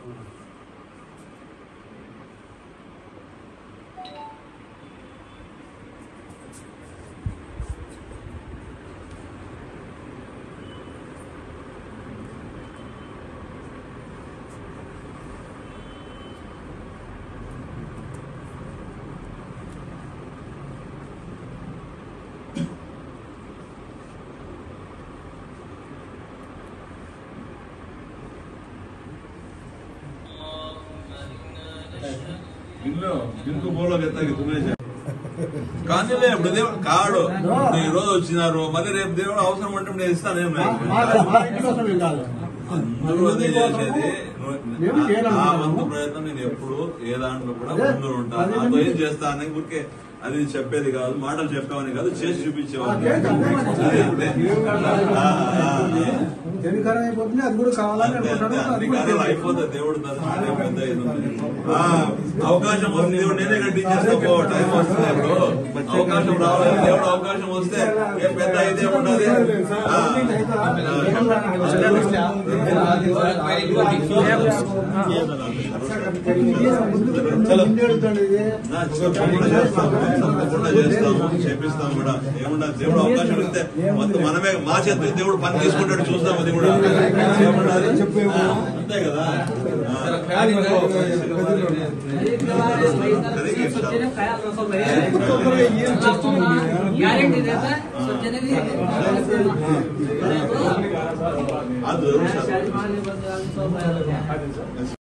ఇల్లు ఇంకో బోలో ఎత్తాకి తుమ్మేసా కానీలే ఇప్పుడు దేవుడు కాడు ఇప్పుడు ఈ రోజు వచ్చినారు మళ్ళీ రేపు దేవుడు అవసరం అంటే నేను ఇస్తానేం లేదు. అందరూ అదే చేసేది నువ్వు- నా వంతు ప్రయత్నం నేను ఎప్పుడు ఏ దాంట్లో కూడా ముందు ఉంటాను నాతో ఏం చేస్తా అని ఊరికే అది చెప్పేది కాదు మాటలు చెప్పేవాని కాదు చేసి చూపించేవాడిని అదే అంతే ఆ, ఆ, ఆ. ఎన్నికరం అయిపోతుంది అది కూడా కావాలని అంతే, అంతే. అనుకుంటాడు అన్ని కార్యాలు అయిపోతాయి దేవుడు దర్శనం పెద్ద ఇది ఉంది. ఆ, అవకాశం వస్తుంది దేవుడు నేనే కట్టించేస్తా పో టైం వస్తుంది ఇప్పుడు అవకాశం రావాలి దేవుడు అవకాశం వస్తే ఏ పెద్ద అయితే ఉండదు ఆ, నా తప్పకుండా చేస్తాము తప్పకుండా చేస్తాము చేపిస్తాం కూడా ఏముండదు దేవుడు అవకాశం ఇస్తే మొత్తం మనమే మా చేత దేవుడు పని తీసుకుంటాడు చూస్తాం అది కూడా ఏముండదు ఆ, అంతే కదా ఆ. गारंटी देता है सब जने भी అది జరుగుతుంది. शादी मान ली बंदे आदमी सब आया